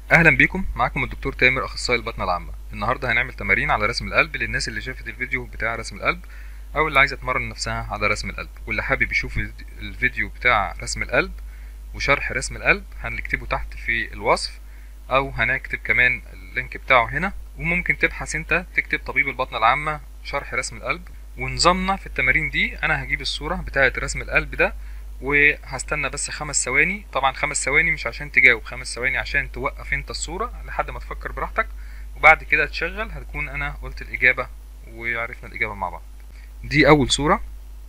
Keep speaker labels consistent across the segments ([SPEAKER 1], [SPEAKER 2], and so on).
[SPEAKER 1] اهلا بيكم معاكم الدكتور تامر اخصائي البطنه العامه النهارده هنعمل تمارين على رسم القلب للناس اللي شافت الفيديو بتاع رسم القلب او اللي عايزه تمرن نفسها على رسم القلب واللي حابب يشوف الفيديو- الفيديو بتاع رسم القلب وشرح رسم القلب هنكتبه تحت في الوصف او هنكتب كمان اللينك بتاعه هنا وممكن تبحث انت تكتب طبيب البطنه العامه شرح رسم القلب ونظامنا في التمارين دي انا هجيب الصوره بتاعه رسم القلب ده وهستنى بس خمس ثواني طبعا خمس ثواني مش عشان تجاوب خمس ثواني عشان توقف انت الصورة لحد ما تفكر براحتك وبعد كده تشغل هتكون انا قلت الاجابة وعرفنا الاجابة مع بعض دي اول صورة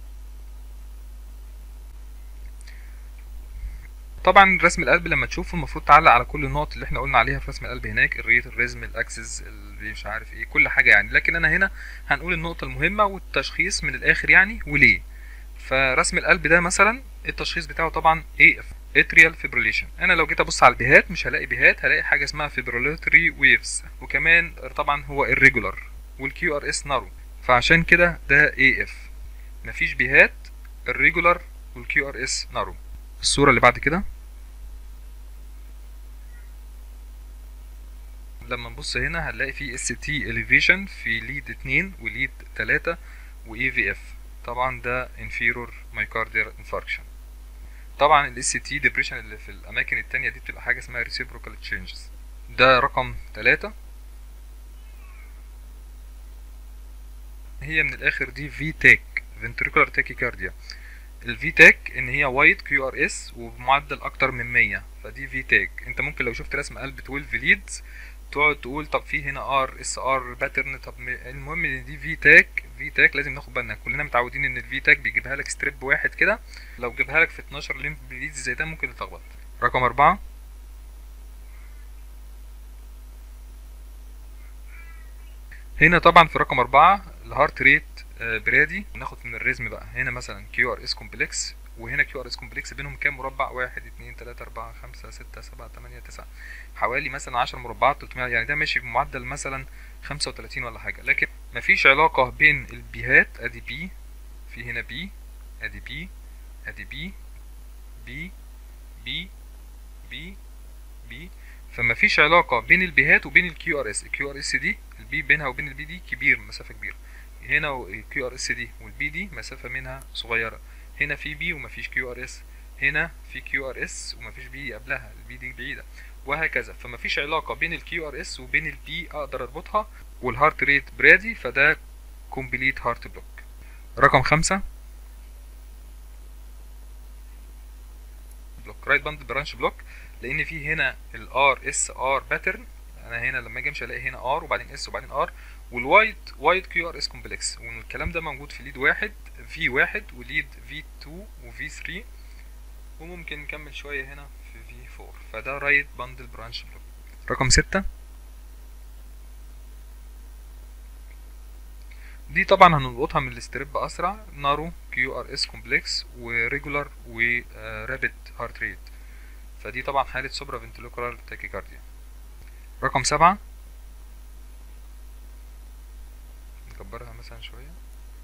[SPEAKER 1] طبعا رسم القلب لما تشوفه المفروض تعلق على كل النقط اللي احنا قلنا عليها في رسم القلب هناك الريت الريزم الاكسس اللي مش عارف ايه كل حاجة يعني لكن انا هنا هنقول النقطة المهمة والتشخيص من الاخر يعني وليه فرسم القلب ده مثلا التشخيص بتاعه طبعا AF atrial fibrillation انا لو جيت ابص على البيهات مش هلاقي بيهات هلاقي حاجه اسمها fibrillatory waves وكمان طبعا هو irregular والكيو ار اس نارو فعشان كده ده AF مفيش بيهات irregular والكيو ار اس نارو الصوره اللي بعد كده لما نبص هنا هنلاقي في اس تي elevation في ليد 2 وليد 3 واي في اف طبعا ده inferior myocardial infarction طبعا ال ST depression اللي في الأماكن التانية دي بتبقى حاجة اسمها reciprocal changes ده رقم تلاتة هي من الآخر دي VTAC ventricular tachycardia ال VTAC إن هي وايد كيو ار اس وبمعدل أكتر من مية فدي VTAC أنت ممكن لو شفت رسم قلب 12 ليدز تقعد تقول طب في هنا ار اس ار باترن طب م- المهم ان دي في تاك في تاك لازم ناخد بالنا كلنا متعودين ان الفي تاك بيجيبها لك ستريب واحد كده لو جابها لك في 12 ليمف بليدز زي ده ممكن تتلخبط رقم أربعة هنا طبعا في رقم أربعة الهارت ريت آه، برادي ناخد من الريزم بقى هنا مثلا كيو ار اس كومبلكس وهنا كيو ار اس كومبلكس بينهم كام مربع واحد اتنين تلاتة أربعة خمسة ستة سبعة تمانية تسعة حوالي مثلا عشر مربعات 300 يعني ده ماشي بمعدل مثلا خمسة وتلاتين ولا حاجة لكن مفيش علاقة بين البيهات ادي بي في هنا بي ادي بي ادي بي بي بي بي بي فما فيش علاقة بين البيهات وبين الكيو ار اس الكيو ار اس دي البي بينها وبين البي دي كبير مسافة كبيرة هنا الكيو ار اس دي والبي دي مسافة منها صغيرة هنا في بي ومفيش كيو ار اس هنا في كيو ار اس ومفيش بي قبلها البي دي بعيدة وهكذا فمفيش علاقة بين الكيو ار اس وبين البي اقدر اربطها والهارت ريت برادي فده كومبليت هارت بلوك رقم خمسة بلوك رايت باند برانش بلوك لان في هنا الار اس ار باترن انا هنا لما اجي امشي الاقي هنا ار وبعدين اس وبعدين ار والوايت وايت كيو ار اس كومبلكس والكلام ده موجود في ليد واحد في واحد وليد في 2 وفي 3 وممكن نكمل شويه هنا في في 4 فده رايت باندل برانش بلوك رقم ستة دي طبعا هنلقطها من الاستريب اسرع نارو كيو ار اس كومبلكس وريجولار ورابيد هارت ريت فدي طبعا حالة سوبرا فنتلوكولار تاكيكارديا رقم سبعة نكبرها مثلا شوية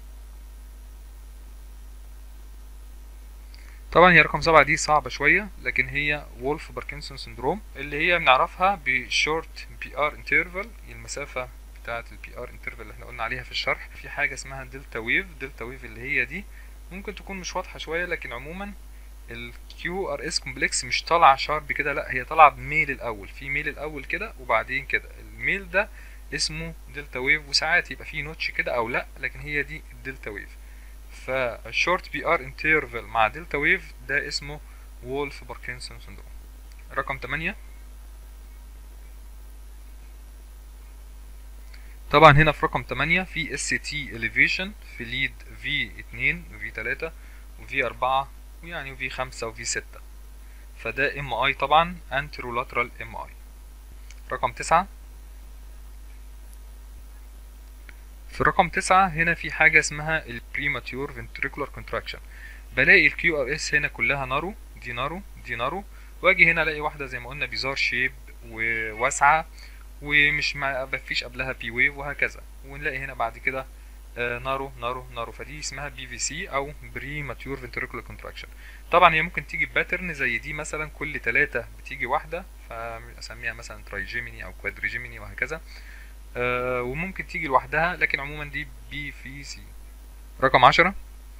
[SPEAKER 1] طبعا هي رقم سبعة دي صعبة شوية لكن هي وولف باركنسون سندروم اللي هي بنعرفها بشورت بي ار انترفال المسافة بتاعة البي ار انترفال اللي احنا قلنا عليها في الشرح في حاجة اسمها دلتا ويف دلتا ويف اللي هي دي ممكن تكون مش واضحة شوية لكن عموما الكيو ار اس كومبلكس مش طالعة شارب كده لا هي طالعة بميل الاول في ميل الاول كده وبعدين كده الميل ده اسمه دلتا ويف وساعات يبقى فيه نوتش كده او لا لكن هي دي الدلتا ويف فالشورت بي ار انترفال مع دلتا ويف ده اسمه وولف باركنسون سندروم رقم 8 طبعا هنا في رقم 8 في اس تي elevation في ليد في 2 وفي 3 وفي 4 ويعني وفي 5 وفي 6 فده ام اي طبعا انترولاترال ام اي رقم 9 في رقم تسعة هنا في حاجة اسمها ال premature ventricular contraction بلاقي ال QRS هنا كلها نارو دي نارو دي نارو واجي هنا الاقي واحدة زي ما قلنا بيزار شيب وواسعة ومش ما مفيش قبلها بي ويف وهكذا ونلاقي هنا بعد كده آه نارو نارو نارو فدي اسمها بي في سي او بري ماتيور فنتريكولار كونتراكشن طبعا هي ممكن تيجي باترن زي دي مثلا كل ثلاثة بتيجي واحدة فاسميها مثلا ترايجيميني او كوادريجيميني وهكذا آه وممكن تيجي لوحدها لكن عموما دي بي في سي رقم عشرة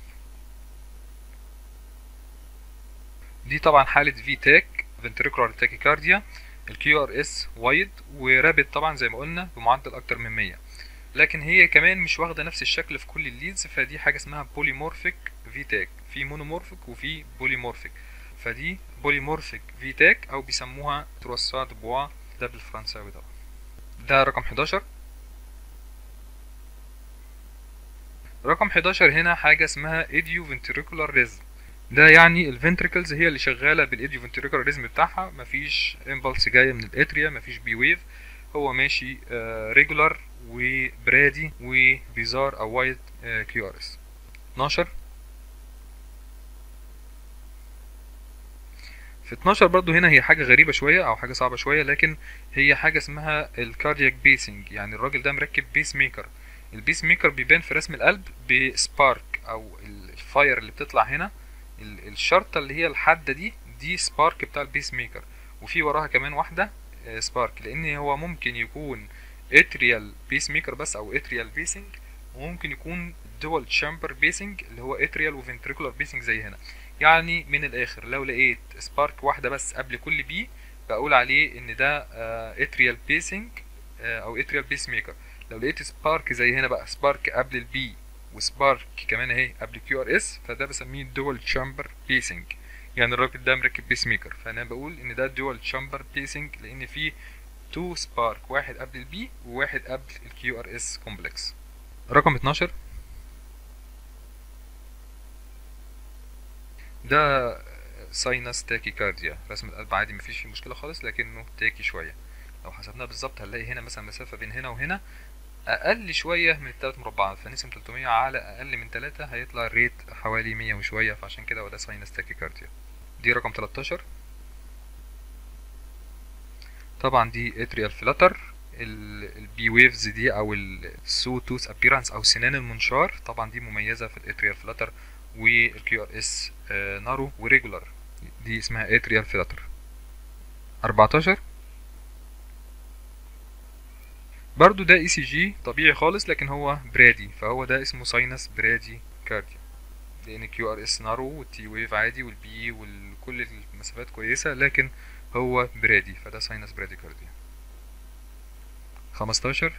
[SPEAKER 1] دي طبعا حالة في تاك فنتريكولار تاكيكارديا الكيو ار اس وايد ورابد طبعا زي ما قلنا بمعدل اكتر من 100 لكن هي كمان مش واخده نفس الشكل في كل الليدز فدي حاجه اسمها بوليمورفيك في تاك في مونومورفيك وفي بوليمورفيك فدي بوليمورفيك في تاك او بيسموها تروساد بوا ده بالفرنساوي طبعا ده رقم 11 رقم 11 هنا حاجه اسمها ايديو فنتريكولار ريزم ده يعني الفنتريكلز هي اللي شغاله بالايديو فنتريكولار ريزم بتاعها مفيش امبلس جايه من الاتريا مفيش بي ويف هو ماشي ريجولار وبرادي وبيزار او وايت كيو ار اس 12 في 12 برضو هنا هي حاجة غريبة شوية أو حاجة صعبة شوية لكن هي حاجة اسمها الكاردياك بيسنج يعني الراجل ده مركب بيس ميكر البيس ميكر بيبان في رسم القلب بسبارك أو الفاير اللي بتطلع هنا الشرطة اللي هي الحادة دي دي سبارك بتاع البيس ميكر وفي وراها كمان واحدة سبارك لأن هو ممكن يكون اتريال بيس ميكر بس أو اتريال بيسنج وممكن يكون دول تشامبر بيسنج اللي هو اتريال وفنتريكولار بيسنج زي هنا يعني من الاخر لو لقيت سبارك واحده بس قبل كل بي بقول عليه ان ده اتريال بيسنج او اتريال بيس ميكر لو لقيت سبارك زي هنا بقى سبارك قبل البي وسبارك كمان اهي قبل كيو ار اس فده بسميه دول تشامبر بيسنج يعني الراجل ده مركب بيس ميكر فانا بقول ان ده دول تشامبر بيسنج لان فيه تو سبارك واحد قبل البي وواحد قبل الكيو ار اس كومبلكس رقم 12 ده ساينس تاكيكارديا رسم القلب عادي مفيش فيه مشكله خالص لكنه تاكي شويه لو حسبناها بالظبط هنلاقي هنا مثلا مسافه بين هنا وهنا اقل شويه من الثلاث مربعات فنقسم 300 على اقل من 3 هيطلع الريت حوالي 100 وشويه فعشان كده هو ده ساينس تاكيكارديا دي رقم 13 طبعا دي اتريال فلاتر البي ويفز دي او السو توث ابيرانس او سنان المنشار طبعا دي مميزه في الاتريال فلاتر والكيو ار اس نارو وريجولار دي اسمها اتريال فلاتر 14 برضو ده اي سي جي طبيعي خالص لكن هو برادي فهو ده اسمه ساينس برادي كارديا لان كيو ار اس نارو والتي ويف عادي والبي وكل المسافات كويسه لكن هو برادي فده ساينس برادي كارديا 15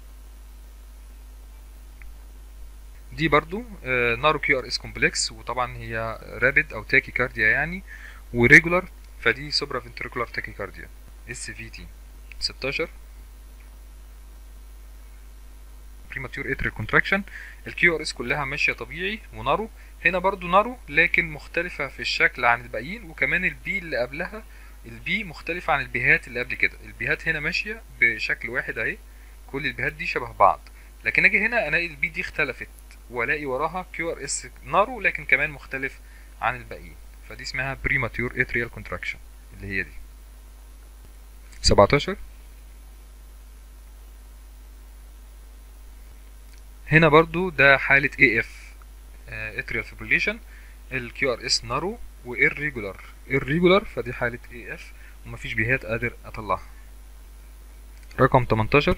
[SPEAKER 1] دي برضو نارو كيو ار اس كومبلكس وطبعا هي رابid او تاكي كارديا يعني وريجولار فدي سوبرا فنتريكولار تاكي كارديا اس في تي 16 بريماتيور اتريال كونتراكشن الكيو ار اس كلها ماشيه طبيعي ونارو هنا برضو نارو لكن مختلفه في الشكل عن الباقيين وكمان البي اللي قبلها البي مختلفه عن البيهات اللي قبل كده البيهات هنا ماشيه بشكل واحد اهي كل البيهات دي شبه بعض لكن اجي هنا الاقي البي دي اختلفت والاقي وراها كيو ار اس نارو لكن كمان مختلف عن الباقيين فدي اسمها بريماتيور اتريال كونتراكشن اللي هي دي 17 هنا برضو ده حالة AF اتريال فيبريليشن الكيو ار اس نارو والريجولار الريجولار فدي حالة AF ومفيش بيهات قادر اطلعها رقم 18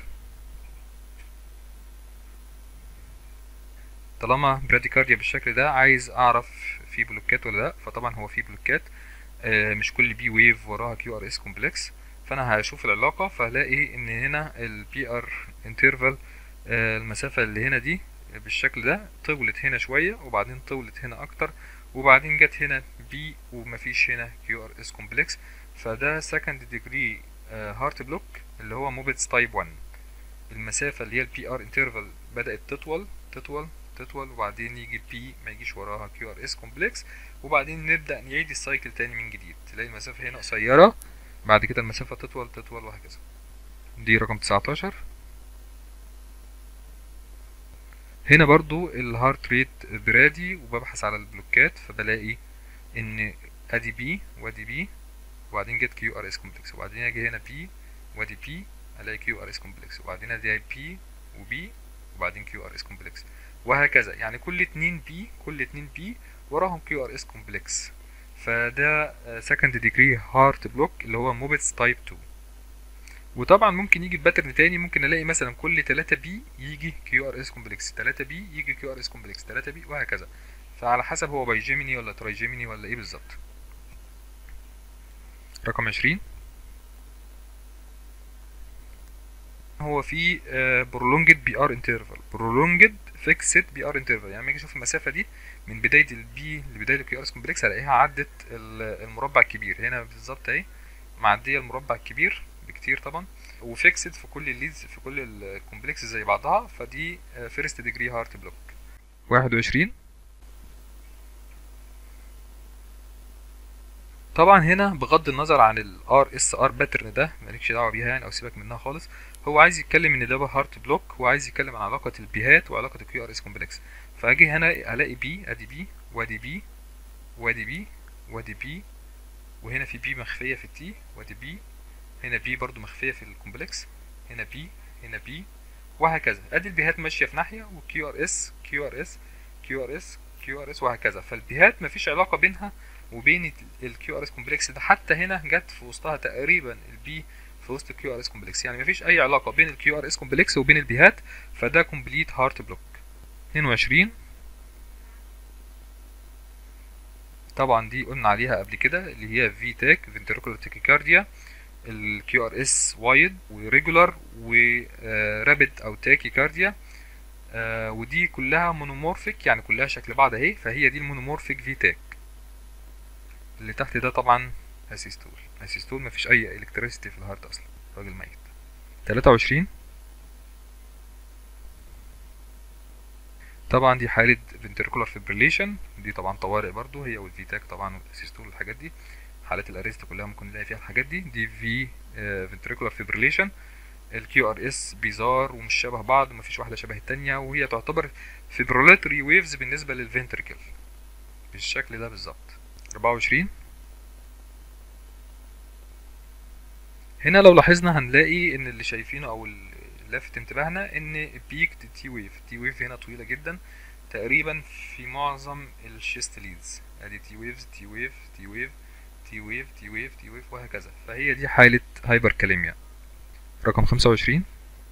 [SPEAKER 1] طالما براديكارديا بالشكل ده عايز اعرف في بلوكات ولا لا فطبعا هو في بلوكات آه مش كل بي ويف وراها كيو ار اس كومبلكس فانا هشوف العلاقة فهلاقي ان هنا البي ار انترفال آه المسافة اللي هنا دي بالشكل ده طولت هنا شوية وبعدين طولت هنا اكتر وبعدين جت هنا بي ومفيش هنا كيو ار اس كومبلكس فده سكند ديجري هارت بلوك اللي هو موبيتس تايب 1 المسافة اللي هي البي ار انترفال بدأت تطول تطول تطول وبعدين يجي بي ما يجيش وراها كيو ار اس كومبلكس وبعدين نبدا نعيد السايكل تاني من جديد تلاقي المسافه هنا قصيره بعد كده المسافه تطول تطول وهكذا دي رقم 19 هنا برضو الهارت ريت برادي وببحث على البلوكات فبلاقي ان ادي بي وادي بي وبعدين جت كيو ار اس كومبلكس وبعدين اجي هنا بي وادي بي الاقي كيو ار اس كومبلكس وبعدين ادي بي وبي وبعدين كيو ار اس كومبلكس وهكذا يعني كل اتنين بي كل اتنين بي وراهم كيو ار اس كومبلكس فده سكند ديجري هارت بلوك اللي هو موبتس تايب 2 وطبعا ممكن يجي باترن تاني ممكن الاقي مثلا كل 3 بي يجي كيو ار اس كومبلكس 3 بي يجي كيو ار اس كومبلكس 3 بي وهكذا فعلى حسب هو باي جيميني ولا تراي جيميني ولا ايه بالظبط رقم 20 هو في برولونجد بي ار انترفال برولونجد فيكسد بي ار انترفال يعني لما اجي اشوف المسافه دي من بدايه البي لبدايه الكيو ار اس كومبلكس هلاقيها عدت المربع الكبير هنا بالظبط اهي معديه المربع الكبير بكتير طبعا وفيكسد في كل الليدز في كل الكومبلكس زي بعضها فدي فيرست ديجري هارت بلوك 21 طبعا هنا بغض النظر عن الار اس ار باترن ده مالكش دعوه بيها يعني او سيبك منها خالص هو عايز يتكلم ان ده هارت بلوك وعايز يتكلم عن علاقه البيهات وعلاقه الكيو ار اس كومبلكس فاجي هنا الاقي بي ادي بي وادي بي وادي بي وادي بي وهنا في بي مخفيه في التي وادي بي هنا بي برضو مخفيه في الكومبلكس هنا بي هنا بي وهكذا ادي البيهات ماشيه في ناحيه وكيو ار اس كيو ار اس كيو ار اس كيو ار اس وهكذا فالبيهات مفيش علاقه بينها وبين الكيو ار اس كومبلكس ده حتى هنا جت في وسطها تقريبا البي في وسط الكيو ار اس كومبلكس يعني مفيش اي علاقه بين الكيو ار اس كومبلكس وبين البيهات فده كومبليت هارت بلوك 22 طبعا دي قلنا عليها قبل كده اللي هي في تاك فنتريكولار تاكيكارديا الكيو ار اس وايد وريجولار ورابid او تاكيكارديا آه ودي كلها مونومورفيك يعني كلها شكل بعض اهي فهي دي المونومورفيك في تاك اللي تحت ده طبعا اسيستول اسيستول مفيش اي الكتريسيتي في الهارت اصلا راجل ميت 23 طبعا دي حالة ventricular fibrillation دي طبعا طوارئ برضو هي والفيتاك طبعا والاسيستول والحاجات دي حالات الاريست كلها ممكن نلاقي فيها الحاجات دي دي في ventricular fibrillation الكيو ار اس بيزار ومش شبه بعض ومفيش واحدة شبه التانية وهي تعتبر fibrillatory waves بالنسبة للفنتريكل بالشكل ده بالظبط 24 هنا لو لاحظنا هنلاقي ان اللي شايفينه او لافت انتباهنا ان بيك تي ويف تي ويف هنا طويله جدا تقريبا في معظم الشيست ليدز ادي تي ويفز تي ويف تي ويف تي ويف تي ويف تي ويف وهكذا فهي دي حاله هايبر كاليميا رقم 25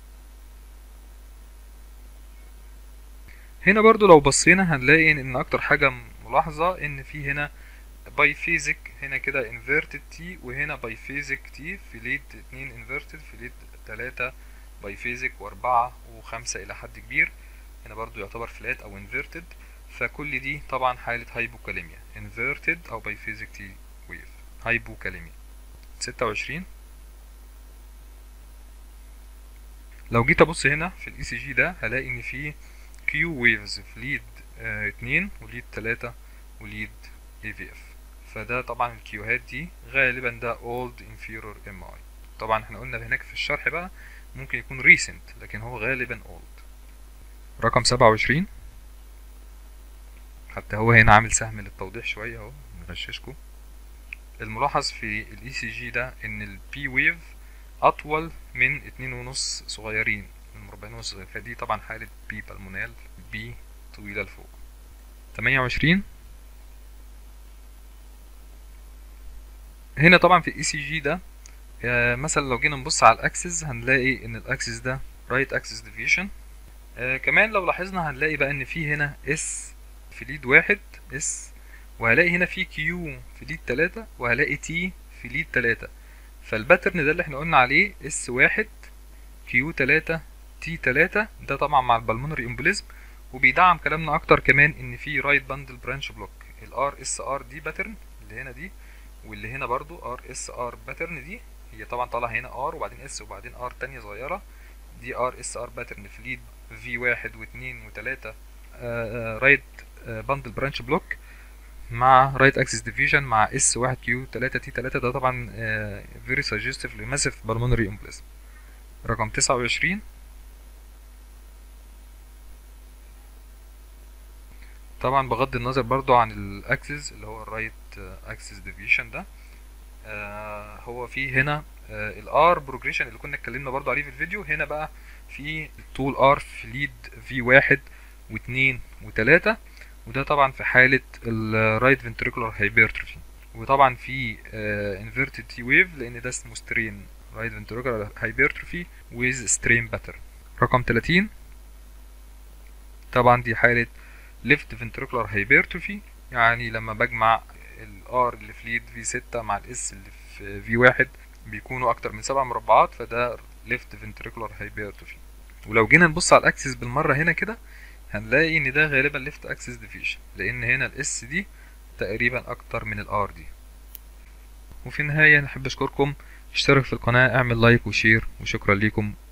[SPEAKER 1] هنا برضو لو بصينا هنلاقي ان اكتر حاجه ملاحظه ان في هنا بايفيزيك هنا كده انفيرتد تي وهنا بايفيزيك تي في ليد اتنين انفيرتد في ليد تلاتة بايفيزيك واربعة وخمسة الى حد كبير هنا برضو يعتبر فلات او انفيرتد فكل دي طبعا حالة هايبوكاليميا انفيرتد او بايفيزيك تي ويف هايبوكاليميا ستة وعشرين لو جيت ابص هنا في الاي سي جي ده هلاقي ان في كيو ويفز في ليد اه اتنين وليد تلاتة وليد اي في اف فده طبعا الكيوهات دي غالبا ده old inferior MI طبعا احنا قلنا هناك في الشرح بقى ممكن يكون recent لكن هو غالبا old رقم سبعة وعشرين حتى هو هنا عامل سهم للتوضيح شوية اهو نغششكم الملاحظ في الاي سي جي ده ان البي ويف اطول من اتنين ونص صغيرين من مربعين ونص صغيرين فدي طبعا حالة بي بالمونال بي طويلة لفوق تمانية وعشرين هنا طبعا في الاي سي جي ده مثلا لو جينا نبص على الاكسس هنلاقي ان الاكسس ده رايت اكسس ديفيشن كمان لو لاحظنا هنلاقي بقى ان في هنا اس في ليد واحد اس وهلاقي هنا في كيو في ليد تلاتة وهلاقي تي في ليد تلاتة فالباترن ده اللي احنا قلنا عليه اس واحد كيو تلاتة تي تلاتة ده طبعا مع البلمونري امبوليزم وبيدعم كلامنا اكتر كمان ان في رايت باندل برانش بلوك الار اس ار دي باترن اللي هنا دي واللي هنا برضو ار اس ار باترن دي هي طبعا طالعه هنا ار وبعدين اس وبعدين ار تانية صغيره دي ار اس ار باترن في ليد في واحد واثنين وتلاتة رايت باندل برانش بلوك مع رايت اكسس ديفيجن مع اس واحد كيو تلاتة تي تلاتة ده طبعا فيري سجستيف لماسيف بالمونري امبليزم رقم تسعة وعشرين طبعا بغض النظر برضو عن الاكسس اللي هو الرايت اكسس ديفيشن ده آه هو في هنا آه الار بروجريشن اللي كنا اتكلمنا برضو عليه في الفيديو هنا بقى في الطول ار في ليد في واحد واتنين وتلاتة وده طبعا في حالة الرايت ventricular hypertrophy وطبعا في inverted T wave لأن ده اسمه strain right ventricular hypertrophy with strain pattern رقم 30 طبعا دي حالة left ventricular hypertrophy يعني لما بجمع ال R اللي في ليد في 6 مع ال S اللي في في 1 بيكونوا أكتر من سبع مربعات فده left ventricular hypertrophy ولو جينا نبص على الأكسس بالمرة هنا كده هنلاقي إن ده غالبا left axis deviation لأن هنا ال S دي تقريبا أكتر من ال R دي وفي النهاية نحب أشكركم اشترك في القناة اعمل لايك وشير وشكرا ليكم